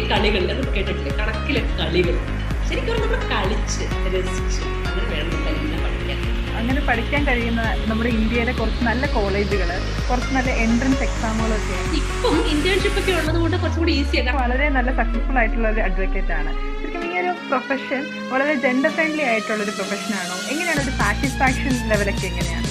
കളികൾ അത് കേട്ടിട്ടില്ലേ കണക്കിലെ കളികൾ ശരിക്കും നമ്മൾ കളിച്ച് രസിച്ച് അങ്ങനെ വേണം നമ്മളെല്ലാം പഠിക്കാൻ അങ്ങനെ പഠിക്കാൻ കഴിയുന്ന നമ്മുടെ ഇന്ത്യയിലെ കുറച്ച് നല്ല കോളേജുകൾ കുറച്ച് നല്ല എൻട്രൻസ് എക്സാമുകളൊക്കെ ഇപ്പം ഇന്റേൺഷിപ്പ് ഒക്കെ ഉള്ളത് കൊണ്ട് കുറച്ചും കൂടി ഈസിയാണ് വളരെ നല്ല സക്സസ്ഫുൾ ആയിട്ടുള്ള ഒരു അഡ്വക്കേറ്റ് ആണ് ശരിക്കും ഈ ഒരു പ്രൊഫഷൻ വളരെ ജെൻഡർ ഫ്രണ്ട്ലി ആയിട്ടുള്ള ഒരു പ്രൊഫഷൻ ആണോ എങ്ങനെയാണ് ഒരു സാറ്റിസ്ഫാക്ഷൻ ലെവലൊക്കെ എങ്ങനെയാണ്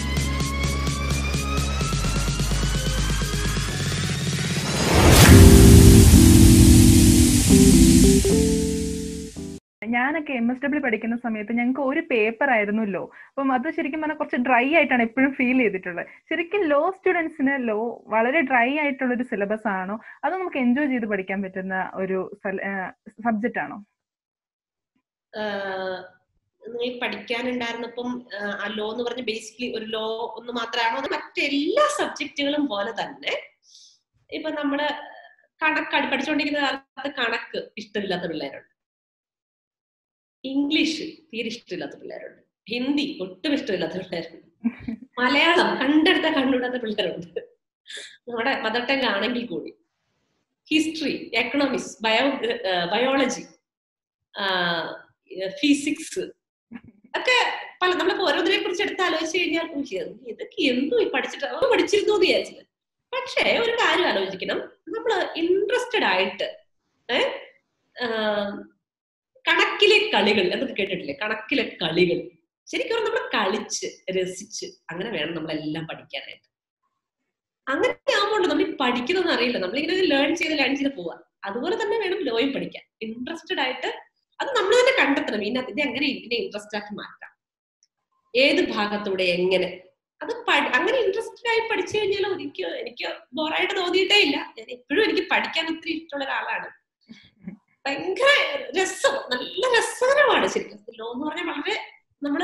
ഞാനൊക്കെ എം എസ് ഡബ്ല്യു പഠിക്കുന്ന സമയത്ത് ഞങ്ങൾക്ക് ഒരു പേപ്പർ ആയിരുന്നല്ലോ അപ്പം അത് ശരിക്കും പറഞ്ഞാൽ കുറച്ച് ഡ്രൈ ആയിട്ടാണ് എപ്പോഴും ഫീൽ ചെയ്തിട്ടുള്ളത് ശരിക്കും ലോ സ്റ്റുഡൻസിന് ലോ വളരെ ഡ്രൈ ആയിട്ടുള്ള ഒരു സിലബസ് ആണോ അത് നമുക്ക് എൻജോയ് ചെയ്ത് പഠിക്കാൻ പറ്റുന്ന ഒരു സബ്ജക്റ്റ് ആണോ നിങ്ങൾ പഠിക്കാനുണ്ടായിരുന്നപ്പം ആ ലോ എന്ന് പറഞ്ഞ ബേസിക്കലി ഒരു ലോ ഒന്ന് മാത്രമാണോ അത് മറ്റെല്ലാ സബ്ജക്റ്റുകളും പോലെ തന്നെ ഇപ്പൊ നമ്മള് കണക്ക് പഠിച്ചുകൊണ്ടിരിക്കുന്ന കാലത്ത് കണക്ക് ഇഷ്ടമില്ലാത്ത പിള്ളേരുണ്ട് ഇംഗ്ലീഷ് തീരെ ഇഷ്ടമില്ലാത്ത പിള്ളേരുണ്ട് ഹിന്ദി ഒട്ടും ഇഷ്ടമില്ലാത്ത പിള്ളേരുണ്ട് മലയാളം കണ്ടെടുത്ത കണ്ടുവിടാത്ത പിള്ളേരുണ്ട് നമ്മുടെ മദർ ടങ് ആണെങ്കിൽ കൂടി history economics bio biology physics ഒക്കെ പല നമ്മളിപ്പോ ഓരോന്നിനെ കുറിച്ച് എടുത്ത് ആലോചിച്ച് കഴിഞ്ഞാൽ ഇതൊക്കെ എന്തോ ഈ പഠിച്ചിട്ട് അവർ പഠിച്ചിരുന്നു എന്ന് വിചാരിച്ചത് പക്ഷേ ഒരു കാര്യം ആലോചിക്കണം നമ്മൾ ഇൻട്രസ്റ്റഡ് ആയിട്ട് ഏഹ് കണക്കിലെ കളികൾ എന്നൊക്കെ കേട്ടിട്ടില്ലേ കണക്കിലെ കളികൾ ശരിക്കും നമ്മൾ കളിച്ച് രസിച്ച് അങ്ങനെ വേണം നമ്മളെല്ലാം പഠിക്കാനായിട്ട് അങ്ങനെ ആകുമ്പോൾ നമ്മൾ ഈ പഠിക്കുന്നതെന്ന് അറിയില്ല നമ്മളിങ്ങനെ ലേൺ ചെയ്ത് ലേൺ ചെയ്ത് പോവാ അതുപോലെ തന്നെ വേണം ലോയും പഠിക്കാൻ ഇൻട്രസ്റ്റഡ് ആയിട്ട് അത് നമ്മൾ തന്നെ കണ്ടെത്തണം ഇതിനകത്ത് ഇത് എങ്ങനെ ഇതിനെ ഇൻട്രസ്റ്റ് ആക്കി മാറ്റാം ഏത് ഭാഗത്തൂടെ എങ്ങനെ അത് അങ്ങനെ ഇൻട്രസ്റ്റഡ് ആയി പഠിച്ചു കഴിഞ്ഞാൽ എനിക്ക് എനിക്ക് ബോറായിട്ട് തോന്നിയിട്ടേ ഇല്ല ഞാൻ എപ്പോഴും എനിക്ക് പഠിക്കാൻ ഒത്തിരി ഇഷ്ടമുള്ള ഒരാളാണ് ഭയങ്കര രസം നല്ല രസകരമാണ് ശരിക്കും ലോ എന്ന് പറഞ്ഞാൽ വളരെ നമ്മള്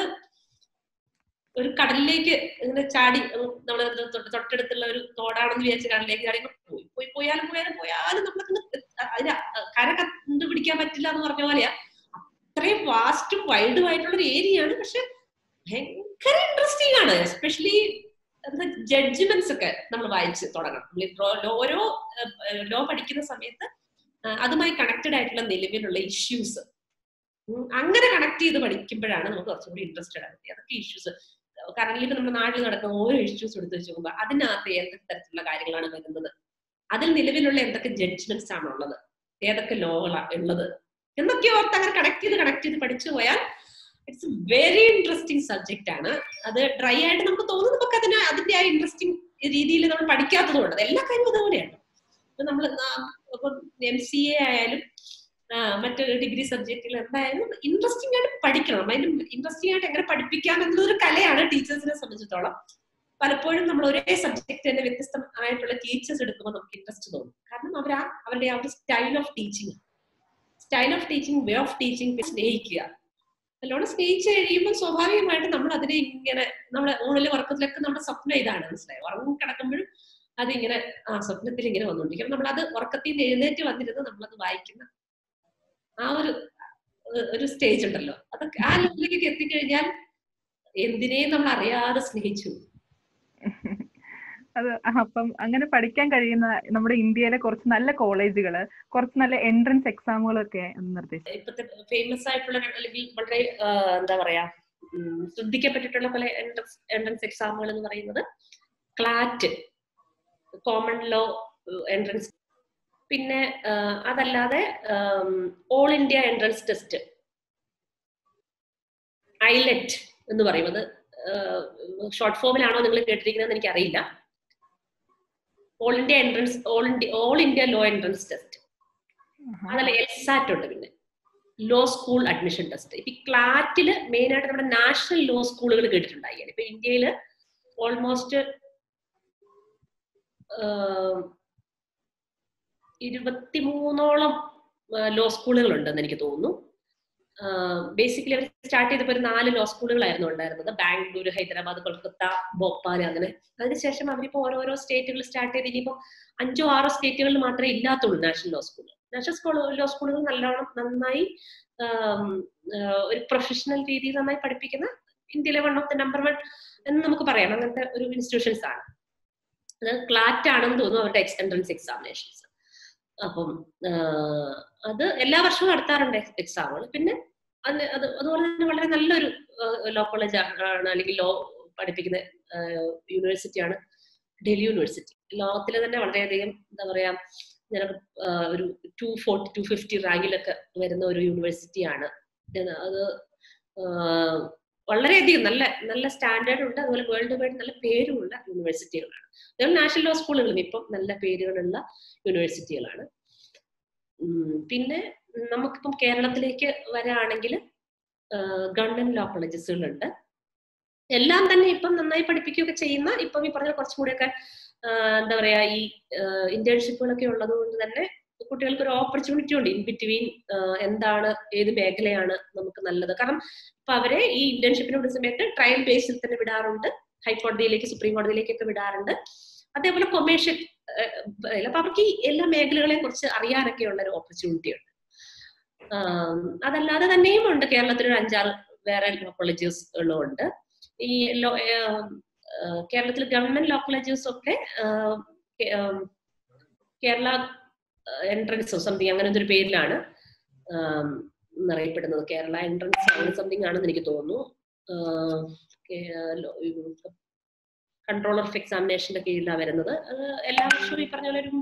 ഒരു കടലിലേക്ക് ഇങ്ങനെ ചാടി നമ്മൾ തൊട്ടടുത്തുള്ള ഒരു തോടാണെന്ന് വിചാരിച്ച കടലിലേക്ക് ചാടി പോയി പോയി പോയാലും പോയാലും പോയാലും നമ്മളൊക്കെ അതിന് കര കണ്ടുപിടിക്കാൻ പറ്റില്ല എന്ന് പറഞ്ഞ പോലെയാ അത്രയും വാസ്റ്റും വൈഡും ആയിട്ടുള്ള ഒരു ഏരിയയാണ് പക്ഷെ ഭയങ്കര ഇൻട്രസ്റ്റിംഗ് ആണ് എസ്പെഷ്യലി ജഡ്ജ്മെന്റ്സ് ഒക്കെ നമ്മൾ വായിച്ച് തുടങ്ങണം ഓരോ ലോ പഠിക്കുന്ന സമയത്ത് അതുമായി കണക്റ്റഡ് ആയിട്ടുള്ള നിലവിലുള്ള ഇഷ്യൂസ് അങ്ങനെ കണക്ട് ചെയ്ത് പഠിക്കുമ്പോഴാണ് നമുക്ക് കുറച്ചും കൂടി ഇൻട്രസ്റ്റഡ് ആകുന്നത് അതൊക്കെ ഇഷ്യൂസ് കാരണം ഇപ്പൊ നമ്മുടെ നാട്ടിൽ നടക്കുന്ന ഓരോ ഇഷ്യൂസ് എടുത്ത് വെച്ച് നോക്കുമ്പോൾ അതിനകത്ത് ഏതൊക്കെ തരത്തിലുള്ള കാര്യങ്ങളാണ് വരുന്നത് അതിൽ നിലവിലുള്ള എന്തൊക്കെ ജഡ്ജ്മെന്റ്സ് ആണ് ഉള്ളത് ഏതൊക്കെ ലോകളാണ് ഉള്ളത് എന്നൊക്കെ ഓർത്ത് അങ്ങനെ കണക്ട് ചെയ്ത് കണക്ട് ചെയ്ത് പഠിച്ചു പോയാൽ ഇറ്റ്സ് വെരി ഇൻട്രസ്റ്റിംഗ് സബ്ജക്റ്റ് ആണ് അത് ഡ്രൈ ആയിട്ട് നമുക്ക് തോന്നുന്നു നമുക്ക് അതിന് അതിന്റെ ആ ഇൻട്രസ്റ്റിംഗ് രീതിയിൽ നമ്മൾ പഠിക്കാത്തതുകൊണ്ട് എല്ലാ കാര്യവും അതുപോലെയാണ് ഇപ്പൊ നമ്മൾ എം സി എ ആയാലും മറ്റൊരു ഡിഗ്രി സബ്ജക്റ്റിൽ എന്തായാലും ഇൻട്രസ്റ്റിംഗ് ആയിട്ട് പഠിക്കണം അതിന് ഇൻട്രസ്റ്റിംഗ് ആയിട്ട് എങ്ങനെ പഠിപ്പിക്കാം എന്നുള്ളൊരു കലയാണ് ടീച്ചേഴ്സിനെ സംബന്ധിച്ചിടത്തോളം പലപ്പോഴും നമ്മൾ ഒരേ സബ്ജക്ട് തന്നെ വ്യത്യസ്തമായിട്ടുള്ള ടീച്ചേഴ്സ് എടുക്കുമ്പോൾ നമുക്ക് ഇൻട്രസ്റ്റ് തോന്നും കാരണം അവർ ആ അവരുടെ ആ ഒരു style of teaching style of teaching way of teaching സ്നേഹിക്കുക നല്ലോണം സ്നേഹിച്ച് കഴിയുമ്പോൾ സ്വാഭാവികമായിട്ട് നമ്മൾ അതിനെ ഇങ്ങനെ നമ്മുടെ ഊണിലെ ഉറക്കത്തിലൊക്കെ നമ്മുടെ സ്വപ്നം ഇതാണ് മനസ്സിലായി ഉറങ്ങി കിടക്കുമ്പോഴും അതിങ്ങനെ ആ സ്വപ്നത്തിൽ ഇങ്ങനെ വന്നുകൊണ്ടിരിക്കും നമ്മൾ അത് ഉറക്കത്തിൽ നിന്ന് എഴുന്നേറ്റ് വന്നിരുന്ന് നമ്മളത് വായിക്കുന്ന ആ ഒരു ഒരു സ്റ്റേജ് ഉണ്ടല്ലോ അതൊക്കെ ആ ലെവലിലേക്ക് എത്തിക്കഴിഞ്ഞാൽ എന്തിനേയും നമ്മൾ അറിയാതെ സ്നേഹിച്ചു അത് അപ്പം അങ്ങനെ പഠിക്കാൻ കഴിയുന്ന നമ്മുടെ ഇന്ത്യയിലെ കുറച്ച് നല്ല കോളേജുകൾ കുറച്ച് നല്ല എൻട്രൻസ് എക്സാമുകളൊക്കെ നിർദ്ദേശിച്ചു ഇപ്പോഴത്തെ ഫേമസ് ആയിട്ടുള്ള അല്ലെങ്കിൽ വളരെ എന്താ പറയാ ശ്രദ്ധിക്കപ്പെട്ടിട്ടുള്ള പല എൻട്രൻസ് എൻട്രൻസ് എക്സാമുകൾ എന്ന് പറയുന്നത് ക്ലാറ്റ് കോമൺ ലോ എൻട്രൻസ് പിന്നെ അതല്ലാതെ all India entrance test AILET എന്ന് പറയുന്നത് ഷോർട്ട് ഫോമിലാണോ നിങ്ങൾ കേട്ടിരിക്കുന്നത് എനിക്ക് അറിയില്ല all India entrance all India all India law entrance test അതല്ല എൽസാറ്റ് ഉണ്ട് പിന്നെ ലോ സ്കൂൾ അഡ്മിഷൻ ടെസ്റ്റ് ഇപ്പൊ ക്ലാറ്റില് മെയിൻ ആയിട്ട് നമ്മുടെ നാഷണൽ ലോ സ്കൂളുകൾ കേട്ടിട്ടുണ്ടായി ഇപ്പൊ ഇന്ത്യയിൽ ഓൾമോസ്റ്റ് ഇരുപത്തിമൂന്നോളം ലോ സ്കൂളുകൾ ഉണ്ടെന്ന് എനിക്ക് തോന്നുന്നു ബേസിക്കലി അവർ സ്റ്റാർട്ട് ചെയ്തപ്പോൾ ഒരു നാല് ലോ സ്കൂളുകളായിരുന്നു ഉണ്ടായിരുന്നത് ബാംഗ്ലൂർ ഹൈദരാബാദ് കൊൽക്കത്ത ഭോപ്പാൽ അങ്ങനെ അതിനുശേഷം അവരിപ്പോ ഓരോരോ സ്റ്റേറ്റുകൾ സ്റ്റാർട്ട് ചെയ്ത് ഇനിയിപ്പോ അഞ്ചോ ആറോ സ്റ്റേറ്റുകളിൽ മാത്രമേ ഇല്ലാത്തുള്ളൂ national law school national school law സ്കൂളുകൾ നല്ലോണം നന്നായി ഒരു പ്രൊഫഷണൽ രീതിയിൽ നന്നായി പഠിപ്പിക്കുന്ന ഇന്ത്യയിലെ one of the number one എന്ന് നമുക്ക് പറയാം അങ്ങനത്തെ ഒരു ഇൻസ്റ്റിറ്റ്യൂഷൻസ് ആണ് അത് ക്ലാറ്റ് ആണെന്ന് തോന്നുന്നു അവരുടെ എൻട്രൻസ് എക്സാമിനേഷൻസ് അപ്പം അത് എല്ലാ വർഷവും നടത്താറുണ്ട് എക്സാമുകൾ പിന്നെ അത് അത് അതുപോലെ തന്നെ വളരെ നല്ലൊരു ലോ കോളേജ് ആണ് അല്ലെങ്കിൽ ലോ പഠിപ്പിക്കുന്ന യൂണിവേഴ്സിറ്റിയാണ് ഡൽഹി യൂണിവേഴ്സിറ്റി ലോകത്തിലെ തന്നെ വളരെയധികം എന്താ പറയാ ഞങ്ങൾക്ക് ഒരു ടു ഫോർട്ടി ടു ഫിഫ്റ്റി റാങ്കിലൊക്കെ വരുന്ന ഒരു യൂണിവേഴ്സിറ്റിയാണ് അത് വളരെയധികം നല്ല നല്ല സ്റ്റാൻഡേർഡ് ഉണ്ട് അതുപോലെ വേൾഡ് വൈഡ് നല്ല പേരുമുള്ള യൂണിവേഴ്സിറ്റികളാണ് അതുപോലെ നാഷണൽ ലോ സ്കൂളുകളും ഇപ്പം നല്ല പേരുകളുള്ള യൂണിവേഴ്സിറ്റികളാണ് പിന്നെ നമുക്കിപ്പം കേരളത്തിലേക്ക് വരാണെങ്കിൽ ഗവൺമെന്റ് ലോ കോളേജസുകളുണ്ട് എല്ലാം തന്നെ ഇപ്പം നന്നായി പഠിപ്പിക്കുകയൊക്കെ ചെയ്യുന്ന ഇപ്പം ഈ പറഞ്ഞ കുറച്ചും കൂടെയൊക്കെ എന്താ പറയാ ഈ ഇന്റേൺഷിപ്പുകളൊക്കെ ഉള്ളത് കൊണ്ട് തന്നെ കുട്ടികൾക്ക് ഒരു ഓപ്പർച്യൂണിറ്റി ഉണ്ട് ഇൻ ബിറ്റ്വീൻ എന്താണ് ഏത് മേഖലയാണ് നമുക്ക് നല്ലത് കാരണം ഇപ്പൊ അവരെ ഈ ഇന്റേൺഷിപ്പിന് വിടുന്ന സമയത്ത് ട്രയൽ ബേസിൽ തന്നെ വിടാറുണ്ട് ഹൈക്കോടതിയിലേക്ക് സുപ്രീം കോടതിയിലേക്കൊക്കെ വിടാറുണ്ട് അതേപോലെ കൊമേഴ്ഷ്യൽ അപ്പൊ അവർക്ക് ഈ എല്ലാ മേഖലകളെയും കുറിച്ച് അറിയാനൊക്കെ ഉള്ള ഒരു ഓപ്പർച്യൂണിറ്റി ഉണ്ട് അതല്ലാതെ തന്നെയും ഉണ്ട് കേരളത്തിൽ ഒരു അഞ്ചാറ് വേറെ ലോ കോളേജസ് ഉള്ളതുണ്ട് ഈ ലോ കേരളത്തിൽ ഗവൺമെന്റ് ലോ കോളേജസ് ഒക്കെ കേരള എൻട്രൻസോ സംതിങ് അങ്ങനെ ഒരു പേരിലാണ് അറിയപ്പെടുന്നത് കേരള എൻട്രൻസ് അങ്ങനെ സംതിങ് ആണെന്ന് എനിക്ക് തോന്നുന്നു കൺട്രോളർ ഓഫ് എക്സാമിനേഷന്റെ കീഴിലാണ് വരുന്നത് അത് എല്ലാ വർഷവും ഈ പറഞ്ഞ പോലെ ഒരു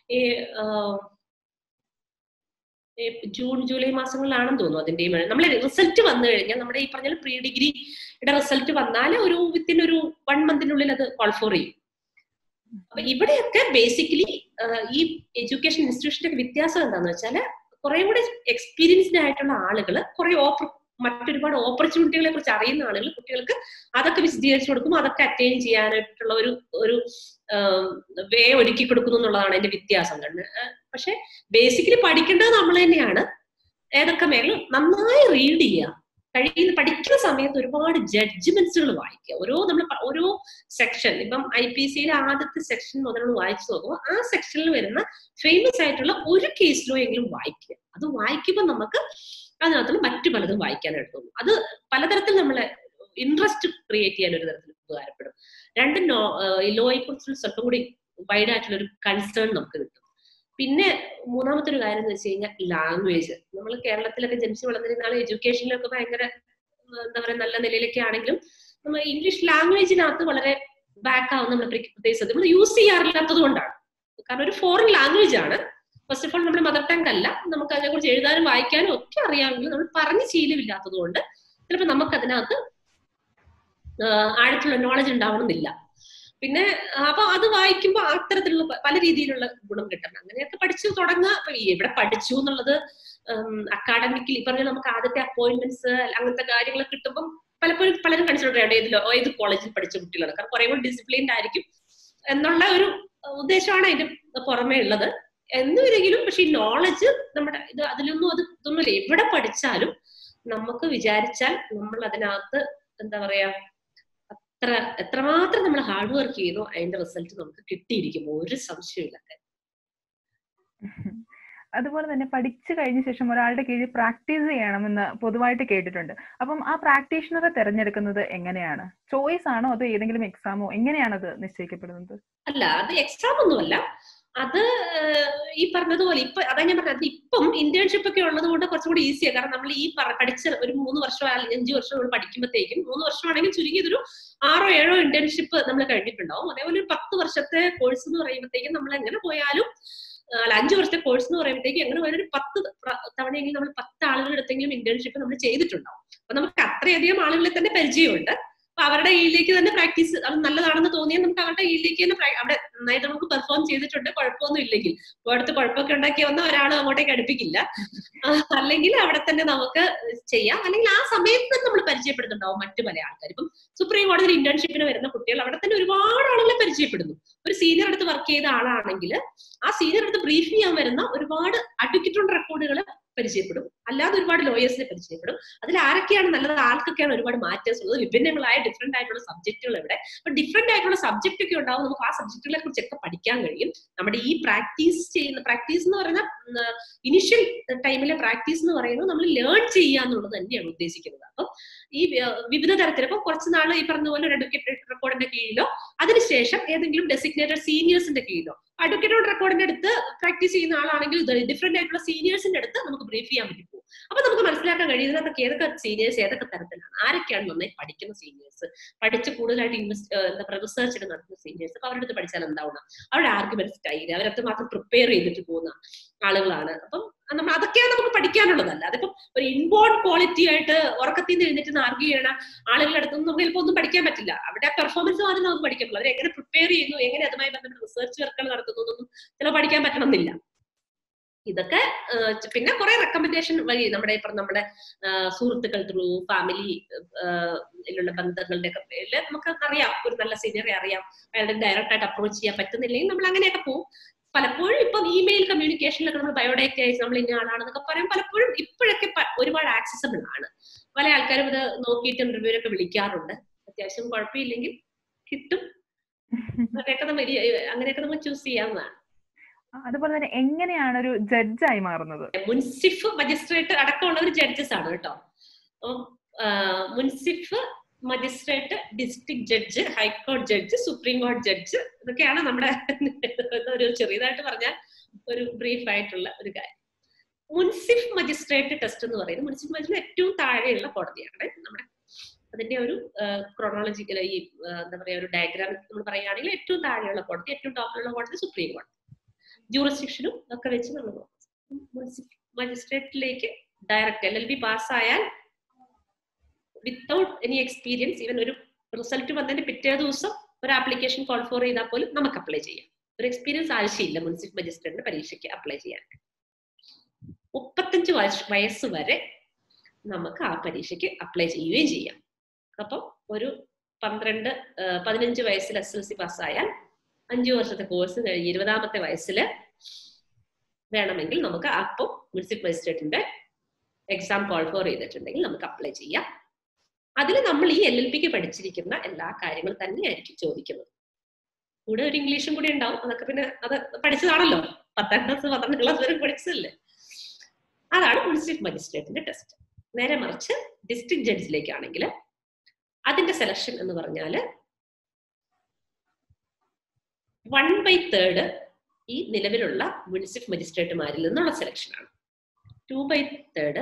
ജൂൺ ജൂലൈ മാസങ്ങളിലാണെന്ന് തോന്നുന്നു അതിന്റെയും നമ്മൾ റിസൾട്ട് വന്നു കഴിഞ്ഞാൽ നമ്മുടെ ഈ പറഞ്ഞ പ്രീ ഡിഗ്രിയുടെ റിസൾട്ട് വന്നാൽ ഒരു വിത്തിൻ ഒരു വൺ മന്തിനുള്ളിൽ അത് കോൾ ഫോർ ചെയ്യും അപ്പൊ ഇവിടെയൊക്കെ ബേസിക്കലി ഈ എഡ്യൂക്കേഷൻ ഇൻസ്റ്റിറ്റ്യൂഷന്റെ വ്യത്യാസം എന്താന്ന് വെച്ചാൽ കുറെ കൂടെ എക്സ്പീരിയൻസ്ഡ് ആയിട്ടുള്ള ആളുകൾ കുറെ ഓപ്പർ മറ്റൊരുപാട് ഓപ്പർച്യൂണിറ്റികളെ കുറിച്ച് അറിയുന്ന ആളുകൾ കുട്ടികൾക്ക് അതൊക്കെ വിശദീകരിച്ചു കൊടുക്കും അതൊക്കെ അറ്റൈൻ ചെയ്യാനായിട്ടുള്ള ഒരു ഒരു വേ ഒരുക്കി കൊടുക്കുന്നു എന്നുള്ളതാണ് അതിന്റെ വ്യത്യാസം കണ്ട് പക്ഷെ ബേസിക്കലി പഠിക്കേണ്ടത് നമ്മൾ തന്നെയാണ് ഏതൊക്കെ മേഖല നന്നായി റീഡ് ചെയ്യുക കഴിയുന്ന പഠിക്കുന്ന സമയത്ത് ഒരുപാട് ജഡ്ജ്മെന്റ്സുകൾ വായിക്കുക ഓരോ നമ്മൾ ഓരോ സെക്ഷൻ ഇപ്പം ഐ പി സിയിലെ ആദ്യത്തെ സെക്ഷൻ മുതൽ നമ്മൾ വായിച്ചു നോക്കുമ്പോൾ ആ സെക്ഷനിൽ വരുന്ന ഫേമസ് ആയിട്ടുള്ള ഒരു കേസിലോ എങ്കിലും വായിക്കുക അത് വായിക്കുമ്പോൾ നമുക്ക് അതിനകത്തുള്ള മറ്റു പലതും വായിക്കാനായിട്ട് തോന്നും അത് പലതരത്തിൽ നമ്മളെ ഇൻട്രസ്റ്റ് ക്രിയേറ്റ് ചെയ്യാൻ ഒരു തരത്തിൽ ഉപകാരപ്പെടും രണ്ട് നോ ലോയെ കുറിച്ചുള്ള സ്വല്പം കൂടി വൈഡ് ആയിട്ടുള്ള ഒരു കൺസേൺ നമുക്ക് കിട്ടും പിന്നെ മൂന്നാമത്തെ ഒരു കാര്യം എന്ന് വെച്ച് കഴിഞ്ഞാൽ ലാംഗ്വേജ് നമ്മൾ കേരളത്തിലൊക്കെ ജനിച്ചു വളർന്നിരുന്ന ആൾ എഡ്യൂക്കേഷനിലൊക്കെ ഭയങ്കര എന്താ പറയുക നല്ല നിലയിലൊക്കെ ആണെങ്കിലും നമ്മൾ ഇംഗ്ലീഷ് ലാംഗ്വേജിനകത്ത് വളരെ ബാക്ക് ആവുന്ന നമ്മൾ പ്രത്യേകിച്ച് നമ്മൾ യൂസ് ചെയ്യാറില്ലാത്തത് കൊണ്ടാണ് കാരണം ഒരു ഫോറിൻ ലാംഗ്വേജ് ആണ് ഫസ്റ്റ് ഓഫ് ഓൾ നമ്മുടെ മദർ ടങ് അല്ല നമുക്ക് അതിനെക്കുറിച്ച് എഴുതാനും വായിക്കാനും ഒക്കെ അറിയാമെങ്കിലും നമ്മൾ പറഞ്ഞ് ശീലമില്ലാത്തത് കൊണ്ട് ചിലപ്പോൾ നമുക്ക് അതിനകത്ത് ആഴത്തുള്ള നോളജ് ഉണ്ടാവണമെന്നില്ല പിന്നെ അപ്പൊ അത് വായിക്കുമ്പോൾ അത്തരത്തിലുള്ള പല രീതിയിലുള്ള ഗുണം കിട്ടണം അങ്ങനെയൊക്കെ പഠിച്ചു തുടങ്ങുക അപ്പൊ എവിടെ പഠിച്ചു എന്നുള്ളത് അക്കാഡമിക്കലി പറഞ്ഞ നമുക്ക് ആദ്യത്തെ അപ്പോയിന്റ്മെന്റ്സ് അങ്ങനത്തെ കാര്യങ്ങൾ കിട്ടുമ്പോൾ പലപ്പോഴും പലരും കൺസിഡർ ചെയ്യണം ഏതിലോ ഏത് കോളേജിൽ പഠിച്ച കുട്ടികളാണ് കാരണം കുറെ കൂടി ഡിസിപ്ലിൻഡ് ആയിരിക്കും എന്നുള്ള ഒരു ഉദ്ദേശമാണ് അതിന്റെ പുറമേ ഉള്ളത് എന്നുവരെങ്കിലും പക്ഷെ ഈ നോളജ് നമ്മുടെ ഇത് അതിലൊന്നും അത് ഇതൊന്നുമില്ല എവിടെ പഠിച്ചാലും നമുക്ക് വിചാരിച്ചാൽ നമ്മൾ അതിനകത്ത് എന്താ പറയാ അത്ര എത്രമാത്രം നമ്മൾ ഹാർഡ് വർക്ക് ചെയ്തോ അതിന്റെ റിസൾട്ട് നമുക്ക് കിട്ടിയിരിക്കും ഒരു സംശയമില്ല അതുപോലെ തന്നെ പഠിച്ചു കഴിഞ്ഞ ശേഷം ഒരാളുടെ കീഴിൽ പ്രാക്ടീസ് ചെയ്യണമെന്ന് പൊതുവായിട്ട് കേട്ടിട്ടുണ്ട് അപ്പം ആ പ്രാക്ടീഷണറെ തിരഞ്ഞെടുക്കുന്നത് എങ്ങനെയാണ് ചോയ്സ് ആണോ അതോ ഏതെങ്കിലും എക്സാമോ എങ്ങനെയാണ് അത് നിശ്ചയിക്കപ്പെടുന്നത് അല്ല അത് എക്സാം ഒന്നുമല്ല അത് ഈ പറഞ്ഞതുപോലെ ഇപ്പൊ അതാ ഞാൻ പറഞ്ഞത് ഇപ്പം ഇന്റേൺഷിപ്പ് ഒക്കെ ഉള്ളത് കൊണ്ട് കുറച്ചും കൂടി ഈസിയാണ് കാരണം നമ്മൾ ഈ പഠിച്ച ഒരു മൂന്ന് വർഷം അല്ലെങ്കിൽ അഞ്ചു വർഷം നമ്മൾ പഠിക്കുമ്പോഴത്തേക്കും മൂന്ന് വർഷമാണെങ്കിൽ ചുരുങ്ങിയതൊരു ആറോ ഏഴോ ഇന്റേൺഷിപ്പ് നമ്മൾ കഴിഞ്ഞിട്ടുണ്ടാവും അതേപോലെ ഒരു പത്ത് വർഷത്തെ കോഴ്സ് എന്ന് പറയുമ്പോഴത്തേക്കും നമ്മൾ എങ്ങനെ പോയാലും അല്ല അഞ്ചു വർഷത്തെ കോഴ്സ് എന്ന് പറയുമ്പോഴത്തേക്കും എങ്ങനെ പോയാലും ഒരു പത്ത് തവണയെങ്കിലും നമ്മൾ പത്ത് ആളുകളുടെ അടുത്തെങ്കിലും ഇന്റേൺഷിപ്പ് നമ്മൾ ചെയ്തിട്ടുണ്ടാവും അപ്പൊ നമുക്ക് അത്രയധികം ആളുകളെ തന്നെ പരിചയമുണ്ട് അപ്പൊ അവരുടെ കീഴിലേക്ക് തന്നെ പ്രാക്ടീസ് അത് നല്ലതാണെന്ന് തോന്നിയാൽ നമുക്ക് അവരുടെ കീഴിലേക്ക് തന്നെ അവിടെ നന്നായിട്ട് നമുക്ക് പെർഫോം ചെയ്തിട്ടുണ്ട് കുഴപ്പമൊന്നും ഇല്ലെങ്കിൽ അടുത്ത് കുഴപ്പമൊക്കെ ഉണ്ടാക്കി വന്ന ഒരാളും അങ്ങോട്ടേക്ക് അടുപ്പിക്കില്ല അല്ലെങ്കിൽ അവിടെ തന്നെ നമുക്ക് ചെയ്യാം അല്ലെങ്കിൽ ആ സമയത്ത് തന്നെ നമ്മൾ പരിചയപ്പെടുന്നുണ്ടാവും മറ്റു പല ആൾക്കാർ ഇപ്പം സുപ്രീം കോടതിയിൽ ഇന്റേൺഷിപ്പിന് വരുന്ന കുട്ടികൾ അവിടെ തന്നെ ഒരുപാട് ആളുകളെ പരിചയപ്പെടുന്നു ഒരു സീനിയർ അടുത്ത് വർക്ക് ചെയ്ത ആളാണെങ്കിൽ ആ സീനിയർ അടുത്ത് ബ്രീഫ് ചെയ്യാൻ വരുന്ന ഒരുപാട് അഡ്വക്കറ്റ് റെക്കോർഡുകൾ പരിചയപ്പെടും അല്ലാതെ ഒരുപാട് ലോയേഴ്സിനെ പരിചയപ്പെടും അതിൽ ആരൊക്കെയാണ് നല്ലത് ആർക്കൊക്കെയാണ് ഒരുപാട് മാറ്റേഴ്സ് ഉള്ളത് വിഭിന്നങ്ങളായ ഡിഫറെന്റ് ആയിട്ടുള്ള സബ്ജക്റ്റുകൾ ഇവിടെ അപ്പൊ ഡിഫറെന്റ് ആയിട്ടുള്ള സബ്ജക്റ്റ് ഒക്കെ ഉണ്ടാവും നമുക്ക് ആ സബ്ജക്റ്റുകളെ കുറിച്ചൊക്കെ പഠിക്കാൻ കഴിയും നമ്മുടെ ഈ പ്രാക്ടീസ് ചെയ്യുന്ന പ്രാക്ടീസ് എന്ന് പറയുന്ന ഇനിഷ്യൽ ടൈമിലെ പ്രാക്ടീസ് എന്ന് പറയുന്നത് നമ്മൾ ലേൺ ചെയ്യുക എന്നുള്ളത് തന്നെയാണ് ഉദ്ദേശിക്കുന്നത് അപ്പം ഈ വി- വിവിധ തരത്തിൽ ഇപ്പൊ കുറച്ച് നാൾ ഈ പറഞ്ഞ പോലെ ഒരു അഡ്വക്കേറ്റ് റെക്കോർഡിന്റെ കീഴിലോ അതിനുശേഷം ഏതെങ്കിലും ഡെസിഗ്നേറ്റഡ് സീനിയേഴ്സിന്റെ കീഴിലോ അഡ്വക്കേറ്റ് റെക്കോർഡിന്റെ അടുത്ത് പ്രാക്ടീസ് ചെയ്യുന്ന ആളാണെങ്കിൽ ഡിഫറെന്റ് ആയിട്ടുള്ള സീനിയേഴ്സിന്റെ അടുത്ത് നമുക്ക് ബ്രീഫ് ചെയ്യാൻ പറ്റി പോകും അപ്പൊ നമുക്ക് മനസ്സിലാക്കാൻ കഴിയും ഇതിനകത്തൊക്കെ ഏതൊക്കെ സീനിയേഴ്സ് ഏതൊക്കെ തരത്തിലാണ് ആരൊക്കെയാണ് നന്നായി പഠിക്കുന്ന സീനിയേഴ്സ് പഠിച്ച് കൂടുതലായിട്ട് ഇൻവെസ്റ്റ് എന്താ പറയുക റിസർച്ച് ഒക്കെ നടത്തുന്ന സീനിയേഴ്സ് അപ്പൊ അവരുടെ അടുത്ത് പഠിച്ചാൽ എന്താവണം അവരുടെ ആർഗ്യുമെന്റ് സ്റ്റൈൽ അവരത് മാത്രം പ്രിപ്പയർ ചെയ്തിട്ട് പോകുന്ന ആളുകളാണ് അപ്പം നമ്മൾ അതൊക്കെയാണ് നമുക്ക് പഠിക്കാനുള്ളതല്ല അതിപ്പം ഒരു ഇൻബോൺ ക്വാളിറ്റി ആയിട്ട് ഉറക്കത്തിൽ നിന്ന് എഴുന്നേറ്റ് ആർഗ്യൂ ചെയ്യണ ആളുകളുടെ അടുത്തൊന്നും നമുക്ക് ചിലപ്പോൾ ഒന്നും പഠിക്കാൻ പറ്റില്ല അവിടെ പെർഫോമൻസ് മാത്രമേ നമുക്ക് പഠിക്കാൻ പറ്റുള്ളൂ അവർ എങ്ങനെ പ്രിപ്പയർ ചെയ്യുന്നു എങ്ങനെ അതുമായി ബന്ധപ്പെട്ട് റിസർച്ച് വർക്കുകൾ നടത്തുന്നു എന്നൊന്നും ചിലപ്പോൾ പഠിക്കാൻ പറ്റണമെന്നില്ല ഇതൊക്കെ ആ, ച- പിന്നെ കുറെ റെക്കമെൻഡേഷൻ വഴി നമ്മുടെ ഇപ്പം നമ്മുടെ ആ, സുഹൃത്തുക്കൾ ത്രൂ ഫാമിലി ിലുള്ള ബന്ധങ്ങളുടെ ഒക്കെ പേരിൽ നമുക്ക് അറിയാം ഒരു നല്ല സീനിയറെ അറിയാം അയാളുടെ ഡയറക്റ്റ് ആയിട്ട് അപ്രോച്ച് ചെയ്യാൻ പറ്റുന്നില്ലെങ്കിൽ നമ്മൾ അങ്ങനെയൊക്കെ പോകും പലപ്പോഴും ഇപ്പം ഇമെയിൽ കമ്മ്യൂണിക്കേഷനിലൊക്കെ നമ്മൾ ബയോഡേറ്റ അയച്ച് നമ്മൾ ഇന്ന ആളാണെന്നൊക്കെ പറയും പലപ്പോഴും ഇപ്പോഴൊക്കെ പ- ഒരുപാട് ആക്സസബിൾ ആണ് പല ആൾക്കാരും ഇത് നോക്കിയിട്ട് ഇന്റർവ്യൂവിനൊക്കെ വിളിക്കാറുണ്ട് അത്യാവശ്യം കുഴപ്പമില്ലെങ്കിൽ കിട്ടും അങ്ങനെയൊക്കെ നമ്മൾ അങ്ങനെയൊക്കെ നമ്മൾ ചൂസ് ചെയ്യാവുന്നതാണ് അതുപോലെ തന്നെ എങ്ങനെയാണ് ഒരു ജഡ്ജായി മാറുന്നത് മുൻസിഫ് മജിസ്ട്രേറ്റ് അടക്കമുള്ള ഒരു ജഡ്ജസ് ആണ് കേട്ടോ അപ്പം ആ, മുൻസിഫ് മജിസ്ട്രേറ്റ് ഡിസ്ട്രിക്ട് ജഡ്ജ് ഹൈക്കോടതി ജഡ്ജ് സുപ്രീം കോടതി ജഡ്ജ് ഇതൊക്കെയാണ് നമ്മുടെ ഒരു ചെറിയതായിട്ട് പറഞ്ഞാൽ ഒരു ബ്രീഫ് ആയിട്ടുള്ള ഒരു കാര്യം മുൻസിഫ് മജിസ്ട്രേറ്റ് ടെസ്റ്റ് എന്ന് പറയുന്നത് മുൻസിഫ് മജിസ്ട്രേറ്റ് ഏറ്റവും താഴെയുള്ള കോടതിയാണ് നമ്മുടെ അതിന്റെ ഒരു ക്രോണോളജിക്കൽ ഈ ആ, എന്താ പറയാ ഒരു ഡയഗ്രാം നമ്മൾ പറയുകയാണെങ്കിൽ ഏറ്റവും താഴെയുള്ള കോടതി ഏറ്റവും ടോപ്പിലുള്ള കോടതി സുപ്രീം കോടതി ജൂറിസ്ഡിക്ഷനും ഒക്കെ വെച്ച് നമ്മൾ നോക്കും മുനിസിപ്പൽ മജിസ്ട്രേറ്റിലേക്ക് ഡയറക്റ്റ് എൽ എൽ ബി പാസ്സായാൽ വിത്തൗട്ട് എനി എക്സ്പീരിയൻസ് ഈവൻ ഒരു റിസൾട്ട് വന്നതിന്റെ പിറ്റേ ദിവസം ഒരു ആപ്ലിക്കേഷൻ കോൾ ഫോർ ചെയ്താൽ പോലും നമുക്ക് അപ്ലൈ ചെയ്യാം ഒരു എക്സ്പീരിയൻസ് ആവശ്യമില്ല മുനിസിപ്പൽ മജിസ്ട്രേറ്റിന്റെ പരീക്ഷയ്ക്ക് അപ്ലൈ ചെയ്യാൻ മുപ്പത്തഞ്ച് വയസ്സ് വയസ്സ് വരെ നമുക്ക് ആ പരീക്ഷയ്ക്ക് അപ്ലൈ ചെയ്യുകയും ചെയ്യാം അപ്പം ഒരു പന്ത്രണ്ട് ആ, പതിനഞ്ച് വയസ്സിൽ എസ് എൽ സി പാസ്സായാൽ അഞ്ചു വർഷത്തെ കോഴ്സ് കഴിഞ്ഞ് ഇരുപതാമത്തെ വയസ്സിൽ വേണമെങ്കിൽ നമുക്ക് അപ്പം മുനിസിപ്പൽ മജിസ്ട്രേറ്റിന്റെ എക്സാം കോൾ ഫോർ ചെയ്തിട്ടുണ്ടെങ്കിൽ നമുക്ക് അപ്ലൈ ചെയ്യാം അതിൽ നമ്മൾ ഈ എൽ എൽ പിക്ക് പഠിച്ചിരിക്കുന്ന എല്ലാ കാര്യങ്ങളും തന്നെയായിരിക്കും ചോദിക്കുന്നത് കൂടെ ഒരു ഇംഗ്ലീഷും കൂടി ഉണ്ടാവും അതൊക്കെ പിന്നെ അത് പഠിച്ചതാണല്ലോ പത്താം ക്ലാസ് പന്ത്രണ്ടാം ക്ലാസ് വരെ പഠിച്ചതല്ലേ അതാണ് മുനിസിപ്പൽ മജിസ്ട്രേറ്റിന്റെ ടെസ്റ്റ് നേരെ മറിച്ച് ഡിസ്ട്രിക്ട് ജഡ്ജിലേക്കാണെങ്കിൽ അതിന്റെ സെലക്ഷൻ എന്ന് പറഞ്ഞാല് വൺ ബൈ തേർഡ് ഈ നിലവിലുള്ള മുനിസിപ്പൽ മജിസ്ട്രേറ്റുമാരിൽ നിന്നുള്ള സെലക്ഷനാണ് two by third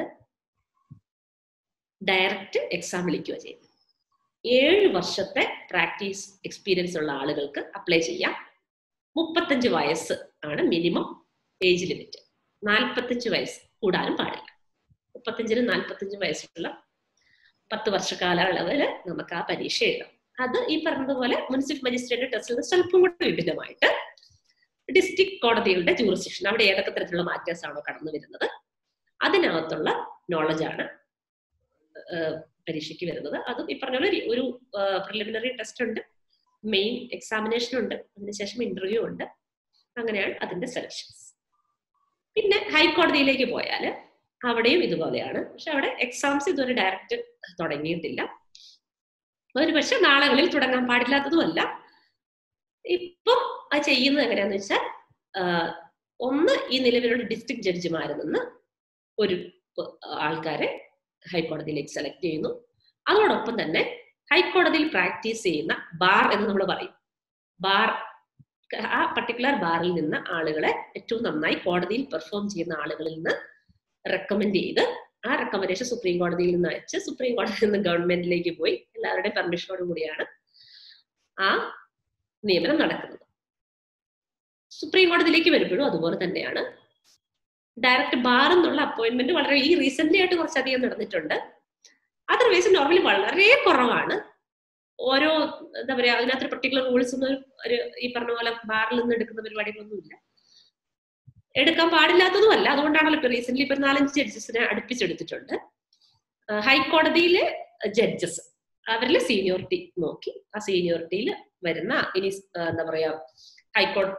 direct exam വിളിക്കുക ചെയ്യുന്നത് ഏഴ് വർഷത്തെ പ്രാക്ടീസ് എക്സ്പീരിയൻസ് ഉള്ള ആളുകൾക്ക് അപ്ലൈ ചെയ്യാം മുപ്പത്തഞ്ച് വയസ്സ് ആണ് മിനിമം ഏജ് ലിമിറ്റ് നാൽപ്പത്തഞ്ച് വയസ്സ് കൂടാനും പാടില്ല മുപ്പത്തഞ്ചിന് നാൽപ്പത്തഞ്ച് വയസ്സുള്ള പത്ത് വർഷക്കാലയളവില് നമുക്ക് ആ പരീക്ഷ എഴുതാം അത് ഈ പറഞ്ഞതുപോലെ മുനിസിപ്പൽ മജിസ്ട്രേറ്റ് ടെസ്റ്റിൽ നിന്ന് സ്വല്പം കൂടെ വിഭിന്നമായിട്ട് ഡിസ്ട്രിക്ട് കോടതികളുടെ ജൂറിസ്ഡിക്ഷൻ അവിടെ ഏതൊക്കെ തരത്തിലുള്ള മാറ്റേഴ്സ് ആണോ കടന്നു വരുന്നത് അതിനകത്തുള്ള നോളജാണ് പരീക്ഷയ്ക്ക് വരുന്നത് അതും ഈ പറഞ്ഞ പോലെ ഒരു- ഒരു പ്രിലിമിനറി ടെസ്റ്റ് ഉണ്ട് മെയിൻ എക്സാമിനേഷൻ ഉണ്ട് അതിനുശേഷം ഇന്റർവ്യൂ ഉണ്ട് അങ്ങനെയാണ് അതിന്റെ സെലക്ഷൻസ് പിന്നെ ഹൈക്കോടതിയിലേക്ക് പോയാൽ അവിടെയും ഇതുപോലെയാണ് പക്ഷെ അവിടെ എക്സാംസ് ഇതുവരെ ഡയറക്റ്റ് തുടങ്ങിയിട്ടില്ല ഒരു പക്ഷെ നാളുകളിൽ തുടങ്ങാൻ പാടില്ലാത്തതുമല്ല ഇപ്പം അത് ചെയ്യുന്നത് എങ്ങനെയാന്ന് വെച്ചാൽ ആഹ് ഒന്ന് ഈ നിലവിലുള്ള ഡിസ്ട്രിക്ട് ജഡ്ജിമാരിൽ നിന്ന് ഒരു പ- ആൾക്കാരെ ഹൈക്കോടതിയിലേക്ക് സെലക്ട് ചെയ്യുന്നു അതോടൊപ്പം തന്നെ ഹൈക്കോടതിയിൽ പ്രാക്ടീസ് ചെയ്യുന്ന ബാർ എന്ന് നമ്മൾ പറയും ബാർ ആ പർട്ടിക്കുലർ ബാറിൽ നിന്ന് ആളുകളെ ഏറ്റവും നന്നായി കോടതിയിൽ പെർഫോം ചെയ്യുന്ന ആളുകളിൽ നിന്ന് റെക്കമെൻഡ് ചെയ്ത് ആ റെക്കമെൻഡേഷൻ സുപ്രീം കോടതിയിൽ നിന്ന് അയച്ച് സുപ്രീം കോടതിയിൽ നിന്ന് ഗവൺമെന്റിലേക്ക് പോയി എല്ലാവരുടെയും പെർമിഷനോട് കൂടിയാണ് ആ നിയമനം നടക്കുന്നത് സുപ്രീം കോടതിയിലേക്ക് വരുമ്പോഴും അതുപോലെ തന്നെയാണ് ഡയറക്റ്റ് ബാർ എന്നുള്ള അപ്പോയിന്റ്മെന്റ് വളരെ ഈ റീസെന്റ് ആയിട്ട് കുറച്ചധികം നടന്നിട്ടുണ്ട് അതർവൈസ് നോർമലി വളരെ കുറവാണ് ഓരോ എന്താ പറയാ അതിനകത്ത് പെർട്ടിക്കുലർ റൂൾസ് ഒന്നും ഒരു ഈ പറഞ്ഞ പോലെ ബാറിൽ നിന്ന് എടുക്കുന്ന പരിപാടികളൊന്നും ഇല്ല എടുക്കാൻ പാടില്ലാത്തതുമല്ല അതുകൊണ്ടാണല്ലോ ഇപ്പൊ റീസെന്റ് ഇപ്പൊ നാലഞ്ച് ജഡ്ജസിനെ അടുപ്പിച്ചെടുത്തിട്ടുണ്ട് ആ, ഹൈക്കോടതിയിലെ ജഡ്ജസ് അവരിലെ സീനിയോറിറ്റി നോക്കി ആ സീനിയോറിറ്റിയിൽ വരുന്ന ഇനി ആ, എന്താ പറയാ ഹൈക്കോടതി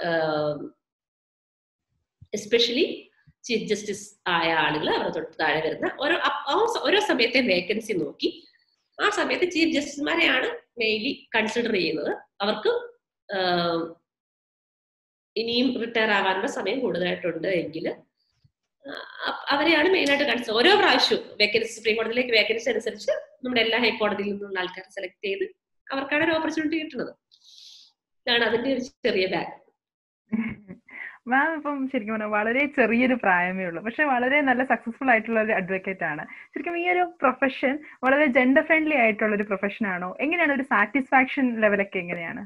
എസ്പെഷ്യലി ചീഫ് ജസ്റ്റിസ് ആയ ആളുകൾ അവരുടെ തൊട്ട് താഴെ വരുന്ന ഓരോ അപ്പ് ആ സ- ഓരോ സമയത്തെ വേക്കൻസി നോക്കി ആ സമയത്ത് ചീഫ് ജസ്റ്റിസുമാരെയാണ് മെയിൻലി കൺസിഡർ ചെയ്യുന്നത് അവർക്ക് ആം, ഇനിയും റിട്ടയർ ആവാനുള്ള സമയം കൂടുതലായിട്ടുണ്ട് എങ്കിൽ അവരെയാണ് മെയിൻ ആയിട്ട് കാണിച്ചത് ഓരോ പ്രാവശ്യവും വേക്കൻസി സുപ്രീം കോടതിയിലേക്ക് വേക്കൻസി അനുസരിച്ച് നമ്മുടെ എല്ലാ ഹൈക്കോടതിയിൽ നിന്നുള്ള ആൾക്കാരെ സെലക്ട് ചെയ്ത് അവർക്കാണ് ഒരു ഓപ്പർച്യൂണിറ്റി കിട്ടുന്നത് ഇതാണ് അതിന്റെ ഒരു ചെറിയ ബാഗ് മാം ഇപ്പം ശരിക്കും പറഞ്ഞാൽ വളരെ ചെറിയൊരു പ്രായമേ ഉള്ളൂ പക്ഷെ വളരെ നല്ല സക്സസ്ഫുൾ ആയിട്ടുള്ള ഒരു അഡ്വക്കേറ്റ് ആണ് ശരിക്കും ഈ ഒരു പ്രൊഫഷൻ വളരെ ജെൻഡർ ഫ്രണ്ട്ലി ആയിട്ടുള്ള ഒരു പ്രൊഫഷൻ ആണോ എങ്ങനെയാണ് ഒരു സാറ്റിസ്ഫാക്ഷൻ ലെവലൊക്കെ എങ്ങനെയാണ്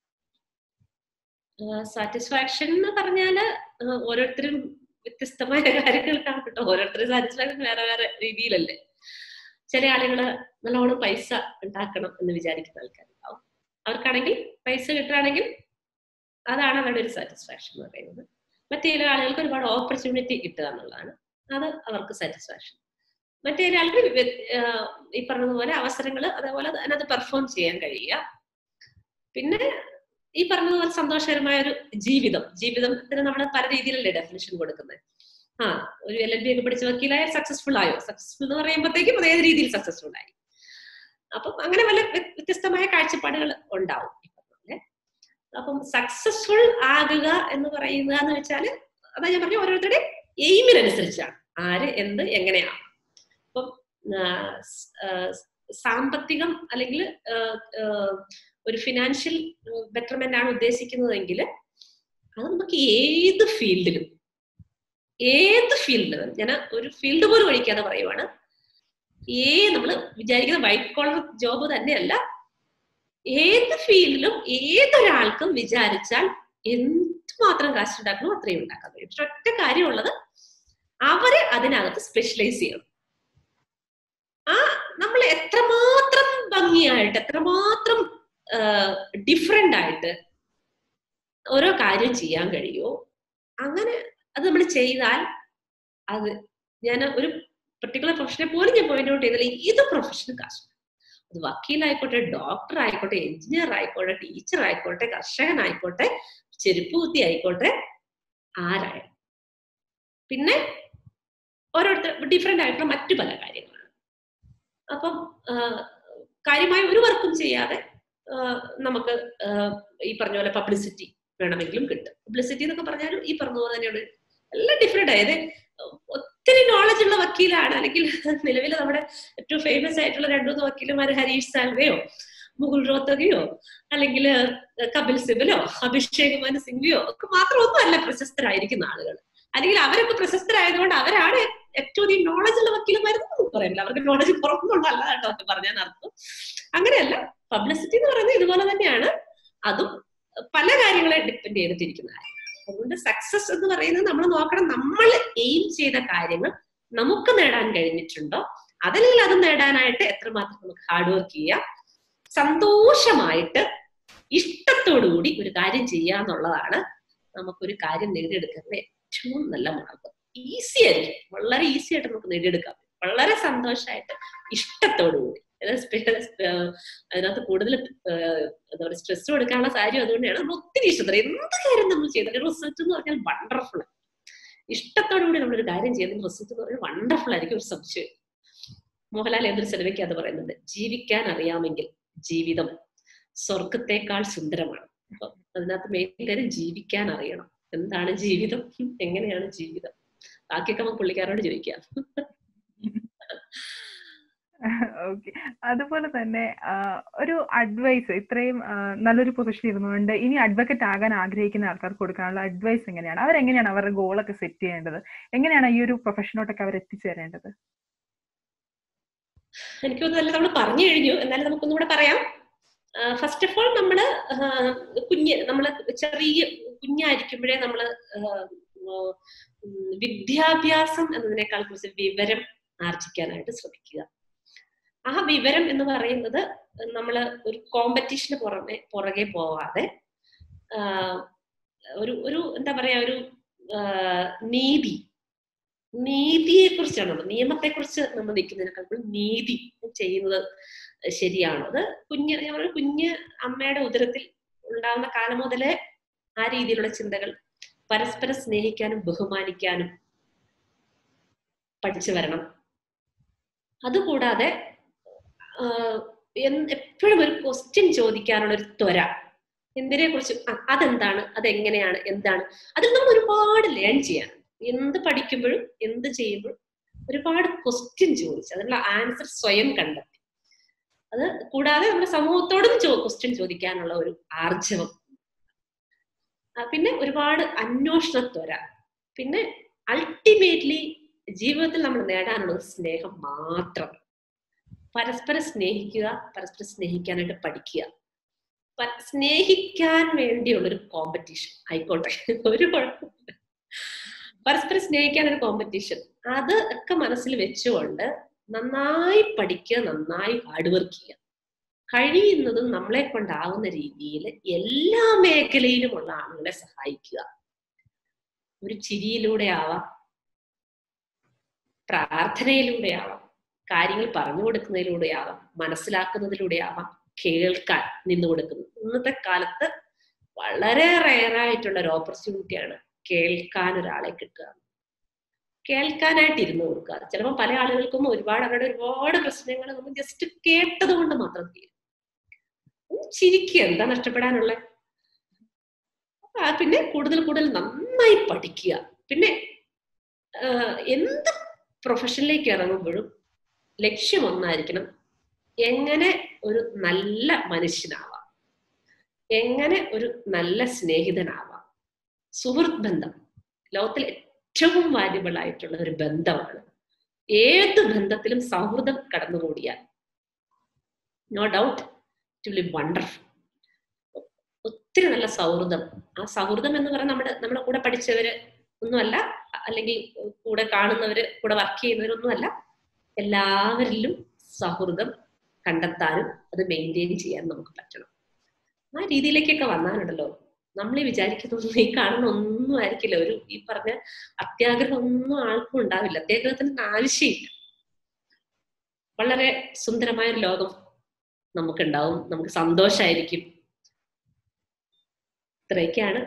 സാറ്റിസ്ഫാക്ഷൻ എന്ന് പറഞ്ഞാല് ആഹ് ഓരോരുത്തരും വ്യത്യസ്തമായ കാര്യങ്ങൾക്കാണ് കേട്ടോ ഓരോരുത്തരും സാറ്റിസ്ഫാക്ഷൻ വേറെ വേറെ രീതിയിലല്ലേ ചില ആളുകള് നല്ലോണം പൈസ ഉണ്ടാക്കണം എന്ന് വിചാരിക്കുന്ന ആൾക്കാരുണ്ടാവും അവർക്കാണെങ്കിൽ പൈസ കിട്ടുകയാണെങ്കിൽ അതാണ് അവരുടെ ഒരു സാറ്റിസ്ഫാക്ഷൻ എന്ന് പറയുന്നത് മറ്റു ചില ആളുകൾക്ക് ഒരുപാട് ഓപ്പർച്യൂണിറ്റി കിട്ടുക എന്നുള്ളതാണ് അത് അവർക്ക് സാറ്റിസ്ഫാക്ഷൻ മറ്റേ ഒരാൾക്ക് വ്യ- ആഹ് ഈ പറഞ്ഞതുപോലെ അവസരങ്ങൾ അതേപോലെ അതിനകത്ത് പെർഫോം ചെയ്യാൻ കഴിയുക പിന്നെ ഈ പറഞ്ഞതുപോലെ സന്തോഷകരമായ ഒരു ജീവിതം ജീവിതത്തിന് നമ്മൾ പല രീതിയിലല്ലേ ഡെഫിനിഷൻ കൊടുക്കുന്നത് ആ ഒരു എൽ എൽ ബി ഒക്കെ പഠിച്ച വക്കീലായ സക്സസ്ഫുൾ ആയോ സക്സസ്ഫുൾ എന്ന് പറയുമ്പോഴത്തേക്കും അതേ രീതിയിൽ സക്സസ്ഫുൾ ആയി അപ്പം അങ്ങനെ പല വ്യ- വ്യത്യസ്തമായ കാഴ്ചപ്പാടുകൾ ഉണ്ടാവും ഈ പറഞ്ഞ പോലെ. അപ്പം സക്സസ്ഫുൾ ആകുക എന്ന് പറയുക എന്ന് വെച്ചാല് അതാ ഞാൻ പറഞ്ഞ ഓരോരുത്തരുടെ എയിമിനനുസരിച്ചാണ് ആര് എന്ത് എങ്ങനെയാണ് അപ്പം ആ, സ്- ആ, സാമ്പത്തികം അല്ലെങ്കിൽ ഒരു ഫിനാൻഷ്യൽ ബെറ്റർമെന്റ് ആണ് ഉദ്ദേശിക്കുന്നതെങ്കിൽ അത് നമുക്ക് ഏത് ഫീൽഡിലും ഏത് ഫീൽഡിലും ഞാൻ ഒരു ഫീൽഡ് പോലും ഒഴിക്കാതെ പറയുവാണ് ഏ നമ്മൾ വിചാരിക്കുന്ന വൈറ്റ് കോളർ ജോബ് തന്നെയല്ല ഏത് ഫീൽഡിലും ഏതൊരാൾക്കും വിചാരിച്ചാൽ എന്തുമാത്രം കാശ് ഉണ്ടാക്കണോ അത്രയും ഉണ്ടാക്കാൻ കഴിയും പക്ഷെ ഒറ്റ കാര്യമുള്ളത് അവര് അതിനകത്ത് സ്പെഷ്യലൈസ് ചെയ്യണം ആ നമ്മൾ എത്രമാത്രം ഭംഗിയായിട്ട് എത്രമാത്രം ഡിഫറെന്റ് ആയിട്ട് ഓരോ കാര്യം ചെയ്യാൻ കഴിയുമോ അങ്ങനെ അത് നമ്മൾ ചെയ്താൽ അത് ഞാൻ ഒരു പെർട്ടിക്കുലർ പ്രൊഫഷനെ പോലും ഞാൻ പോയിന്റ് ഔട്ട് ചെയ്തില്ല ഇത് പ്രൊഫഷന് കാശ് അത് വക്കീലായിക്കോട്ടെ ഡോക്ടർ ആയിക്കോട്ടെ എഞ്ചിനീയർ ആയിക്കോട്ടെ ടീച്ചർ ആയിക്കോട്ടെ കർഷകനായിക്കോട്ടെ ചെരുപ്പ് കുത്തി ആയിക്കോട്ടെ ആരായാലും പിന്നെ ഓരോരുത്തർ ഡിഫറെന്റ് ആയിട്ടുള്ള മറ്റു പല കാര്യങ്ങളാണ് അപ്പം ആ, കാര്യമായ ഒരു വർക്കും ചെയ്യാതെ ആ, നമുക്ക് ആ, ഈ പറഞ്ഞ പോലെ പബ്ലിസിറ്റി വേണമെങ്കിലും കിട്ടും പബ്ലിസിറ്റി എന്നൊക്കെ പറഞ്ഞാലും ഈ പറഞ്ഞ പോലെ തന്നെയാണ് എല്ലാം ഡിഫറെന്റ് ആയത് ഒത്തിരി നോളജ് ഉള്ള വക്കീലാണ് അല്ലെങ്കിൽ നിലവിൽ നമ്മുടെ ഏറ്റവും ഫേമസ് ആയിട്ടുള്ള രണ്ടു മൂന്ന് വക്കീലന്മാർ ഹരീഷ് സാൽവയോ മുകുൾ റോത്തകയോ അല്ലെങ്കിൽ കപിൽ സിബലോ അഭിഷേക് മനു സിംഗ്വിയോ ഒക്കെ മാത്രം ഒന്നുമല്ല പ്രശസ്തരായിരിക്കുന്ന ആളുകൾ അല്ലെങ്കിൽ അവരൊക്കെ പ്രശസ്തരായതുകൊണ്ട് അവരാണ് ഏറ്റവും അധികം നോളജ് ഉള്ള വക്കീലന്മാരെന്ന് നമുക്ക് പറയാനില്ല അവർക്ക് നോളജ് കുറവൊന്നുണ്ടല്ല കേട്ടോ ഒക്കെ പറഞ്ഞാൽ അർത്ഥം അങ്ങനെയല്ല പബ്ലിസിറ്റി എന്ന് പറയുന്നത് ഇതുപോലെ തന്നെയാണ് അതും പല കാര്യങ്ങളെ ഡിപ്പെൻഡ് ചെയ്തിട്ടിരിക്കുന്ന കാര്യം അതുകൊണ്ട് സക്സസ് എന്ന് പറയുന്നത് നമ്മൾ നോക്കണം നമ്മൾ എയിം ചെയ്ത കാര്യങ്ങൾ നമുക്ക് നേടാൻ കഴിഞ്ഞിട്ടുണ്ടോ അതല്ലെങ്കിൽ അത് നേടാനായിട്ട് എത്രമാത്രം നമുക്ക് ഹാർഡ് വർക്ക് ചെയ്യാം സന്തോഷമായിട്ട് ഇഷ്ടത്തോടുകൂടി ഒരു കാര്യം ചെയ്യുക എന്നുള്ളതാണ് നമുക്കൊരു കാര്യം നേടിയെടുക്കുന്ന ഏറ്റവും നല്ല മാർഗം ഈസി ആയിരിക്കും വളരെ ഈസി ആയിട്ട് നമുക്ക് നേടിയെടുക്കാം വളരെ സന്തോഷമായിട്ട് ഇഷ്ടത്തോടുകൂടി അതായത് സ്പെ- ഏർ അതിനകത്ത് കൂടുതൽ ഏർ എന്താ പറയുക സ്ട്രെസ് കൊടുക്കാനുള്ള കാര്യം അതുകൊണ്ടാണ് നമ്മൾ ഒത്തിരി ഇഷ്ടത്തോടെ എന്ത് കാര്യം നമ്മൾ ചെയ്തിട്ട് റിസൾട്ട് എന്ന് പറഞ്ഞാൽ വണ്ടർഫുൾ ഇഷ്ടത്തോടു കൂടി നമ്മളൊരു കാര്യം ചെയ്യുന്ന റിസൾട്ട് എന്ന് പറഞ്ഞാൽ വണ്ടർഫുൾ ആയിരിക്കും ഒരു സംശയം മോഹൻലാൽ എന്തൊരു സിനിമയ്ക്ക് അത് പറയുന്നുണ്ട് ജീവിക്കാൻ അറിയാമെങ്കിൽ ജീവിതം സ്വർഗത്തെക്കാൾ സുന്ദരമാണ് അപ്പൊ അതിനകത്ത് മെയിൻ കാര്യം ജീവിക്കാൻ അറിയണം എന്താണ് ജീവിതം എങ്ങനെയാണ് ജീവിതം ബാക്കിയൊക്കെ നമുക്ക് പുള്ളിക്കാരോട് ചോദിക്കാം ഓക്കെ അതുപോലെ തന്നെ ആ, ഒരു അഡ്വൈസ് ഇത്രയും ആ, നല്ലൊരു പൊസിഷൻ ഇരുന്നുകൊണ്ട് ഇനി അഡ്വക്കേറ്റ് ആകാൻ ആഗ്രഹിക്കുന്ന ആൾക്കാർക്ക് കൊടുക്കാനുള്ള അഡ്വൈസ് എങ്ങനെയാണ് അവരെങ്ങനെയാണ് അവരുടെ ഗോളൊക്കെ സെറ്റ് ചെയ്യേണ്ടത് എങ്ങനെയാണ് ഈ ഒരു പ്രൊഫഷനോട്ടൊക്കെ അവർ എത്തിച്ചേരേണ്ടത് എനിക്ക് തോന്നുന്നു നമ്മൾ പറഞ്ഞു കഴിഞ്ഞു എന്നാലും നമുക്കൊന്നുകൂടെ പറയാം ഫസ്റ്റ് ഓഫ് ഓൾ നമ്മള് ആഹ് കുഞ്ഞ് നമ്മള് ചെറിയ കുഞ്ഞായിരിക്കുമ്പോഴേ നമ്മള് ആഹ് ഉം വിദ്യാഭ്യാസം എന്നതിനേക്കാൾ കുറച്ച് വിവരം ആർജിക്കാനായിട്ട് ശ്രമിക്കുക ആ വിവരം എന്ന് പറയുന്നത് നമ്മള് ഒരു കോമ്പറ്റീഷന് പുറമെ പുറകെ പോവാതെ ആഹ് ഒരു ഒരു എന്താ പറയാ ഒരു ആഹ് നീതി നീതിയെ കുറിച്ചാണ് നമ്മൾ നിയമത്തെ കുറിച്ച് നമ്മൾ നിൽക്കുന്നതിനേക്കാൾ കൂടുതൽ നീതി ചെയ്യുന്നത് ശരിയാണോ അത് കുഞ്ഞ് ഞാൻ പറഞ്ഞ കുഞ്ഞ് അമ്മയുടെ ഉദരത്തിൽ ഉണ്ടാകുന്ന കാലം മുതലേ ആ രീതിയിലുള്ള ചിന്തകൾ പരസ്പരം സ്നേഹിക്കാനും ബഹുമാനിക്കാനും പഠിച്ചു വരണം അതുകൂടാതെ എപ്പോഴും ഒരു ക്വസ്റ്റ്യൻ ചോദിക്കാനുള്ള ഒരു ത്വര എന്തിനെ കുറിച്ച് അതെന്താണ് അതെങ്ങനെയാണ് എന്താണ് അതിൽ നമ്മൾ ഒരുപാട് ലേൺ ചെയ്യാനുണ്ട് എന്ത് പഠിക്കുമ്പോഴും എന്ത് ചെയ്യുമ്പോഴും ഒരുപാട് ക്വസ്റ്റ്യൻ ചോദിച്ചു അതിനുള്ള ആൻസർ സ്വയം കണ്ടെത്തി അത് കൂടാതെ നമ്മുടെ സമൂഹത്തോടും ചോ ക്വസ്റ്റ്യൻ ചോദിക്കാനുള്ള ഒരു ആർജവം ആ, പിന്നെ ഒരുപാട് അന്വേഷണത്വര പിന്നെ അൾട്ടിമേറ്റ്ലി ജീവിതത്തിൽ നമ്മൾ നേടാനുള്ളത് സ്നേഹം മാത്രം പരസ്പരം സ്നേഹിക്കുക പരസ്പരം സ്നേഹിക്കാനായിട്ട് പഠിക്കുക പ- സ്നേഹിക്കാൻ വേണ്ടിയുള്ള ഒരു കോമ്പറ്റീഷൻ ആയിക്കോട്ടെ ഒരു കുഴപ്പമില്ല പരസ്പരം സ്നേഹിക്കാൻ ഒരു കോമ്പറ്റീഷൻ അത് ഒക്കെ മനസ്സിൽ വെച്ചുകൊണ്ട് നന്നായി പഠിക്കുക നന്നായി ഹാർഡ് വർക്ക് ചെയ്യുക കഴിയുന്നതും നമ്മളെ കൊണ്ടാവുന്ന രീതിയിൽ എല്ലാ മേഖലയിലുമുള്ള ആളുകളെ സഹായിക്കുക ഒരു ചിരിയിലൂടെ ആവാം പ്രാർത്ഥനയിലൂടെ ആവാം കാര്യങ്ങൾ പറഞ്ഞു കൊടുക്കുന്നതിലൂടെ ആവാം മനസ്സിലാക്കുന്നതിലൂടെ ആവാം കേൾക്കാൻ നിന്നു കൊടുക്കുന്നത് ഇന്നത്തെ കാലത്ത് വളരെ റയറായിട്ടുള്ള ഒരു ഓപ്പർച്യൂണിറ്റിയാണ് കേൾക്കാൻ ഒരാളെ കിട്ടുക കേൾക്കാനായിട്ട് ഇരുന്ന് കൊടുക്കുക ചിലപ്പോൾ പല ആളുകൾക്കും ഒരുപാട് അവരുടെ ഒരുപാട് പ്രശ്നങ്ങൾ നമ്മൾ ജസ്റ്റ് കേട്ടത് കൊണ്ട് മാത്രം തീരും ഒന്ന് ചിരിക്കുക എന്താ നഷ്ടപ്പെടാനുള്ള പിന്നെ കൂടുതൽ കൂടുതൽ നന്നായി പഠിക്കുക പിന്നെ ആഹ് എന്ത് പ്രൊഫഷനിലേക്ക് ഇറങ്ങുമ്പോഴും ലക്ഷ്യം ഒന്നായിരിക്കണം എങ്ങനെ ഒരു നല്ല മനുഷ്യനാവാം എങ്ങനെ ഒരു നല്ല സ്നേഹിതനാവാം സുഹൃത്ത് ബന്ധം ലോകത്തിൽ ഏറ്റവും വാല്യബിൾ ആയിട്ടുള്ള ഒരു ബന്ധമാണ് ഏത് ബന്ധത്തിലും സൗഹൃദം കടന്നുകൂടിയാൽ no doubt it will wonderful ഒത്തിരി നല്ല സൗഹൃദം ആ സൗഹൃദം എന്ന് പറയുന്നത് നമ്മുടെ നമ്മുടെ കൂടെ പഠിച്ചവര് ഒന്നുമല്ല അല്ലെങ്കിൽ കൂടെ കാണുന്നവര് കൂടെ വർക്ക് ചെയ്യുന്നവരൊന്നുമല്ല എല്ലാവരിലും സൗഹൃദം കണ്ടെത്താനും അത് മെയിൻറ്റെയിൻ ചെയ്യാൻ നമുക്ക് പറ്റണം ആ രീതിയിലേക്കൊക്കെ വന്നാലുണ്ടല്ലോ നമ്മൾ ഈ വിചാരിക്കുന്നൊന്നും ഈ കാണുന്ന ഒന്നും ആയിരിക്കില്ല ഒരു ഈ പറഞ്ഞ അത്യാഗ്രഹം ഒന്നും ആൾക്കും ഉണ്ടാവില്ല അത്യാഗ്രഹത്തിന് ആവശ്യമില്ല വളരെ സുന്ദരമായ ഒരു ലോകം നമുക്കുണ്ടാവും നമുക്ക് സന്തോഷമായിരിക്കും ഇത്രയൊക്കെയാണ്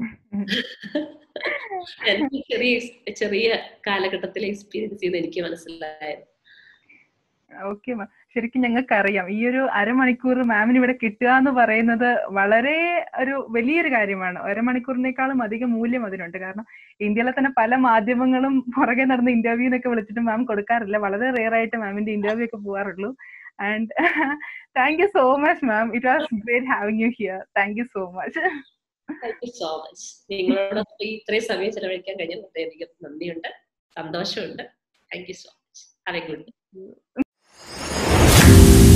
എനിക്ക് ചെറിയ ചെറിയ കാലഘട്ടത്തിലെ എക്സ്പീരിയൻസ് ചെയ്ത് എനിക്ക് മനസ്സിലായത് ഓക്കെ മാം ശരിക്കും ഞങ്ങൾക്ക് അറിയാം ഈ ഒരു അരമണിക്കൂർ മാമിന് ഇവിടെ കിട്ടുക എന്ന് പറയുന്നത് വളരെ ഒരു വലിയൊരു കാര്യമാണ് അരമണിക്കൂറിനേക്കാളും അധികം മൂല്യം അതിനുണ്ട് കാരണം ഇന്ത്യയിലെ തന്നെ പല മാധ്യമങ്ങളും പുറകെ നടന്ന ഇന്റർവ്യൂവിനൊക്കെ വിളിച്ചിട്ട് മാം കൊടുക്കാറില്ല വളരെ റെയർ ആയിട്ട് മാമിന്റെ ഇന്റർവ്യൂ ഒക്കെ പോകാറുള്ളൂ and thank you so much ma'am it was great having you here thank you so much thank you so much നിങ്ങളോടൊപ്പം ഈ ഇത്രയും സമയം ചെലവഴിക്കാൻ കഴിഞ്ഞ വളരെയധികം നന്ദിയുണ്ട് സന്തോഷമുണ്ട് thank you so much have a good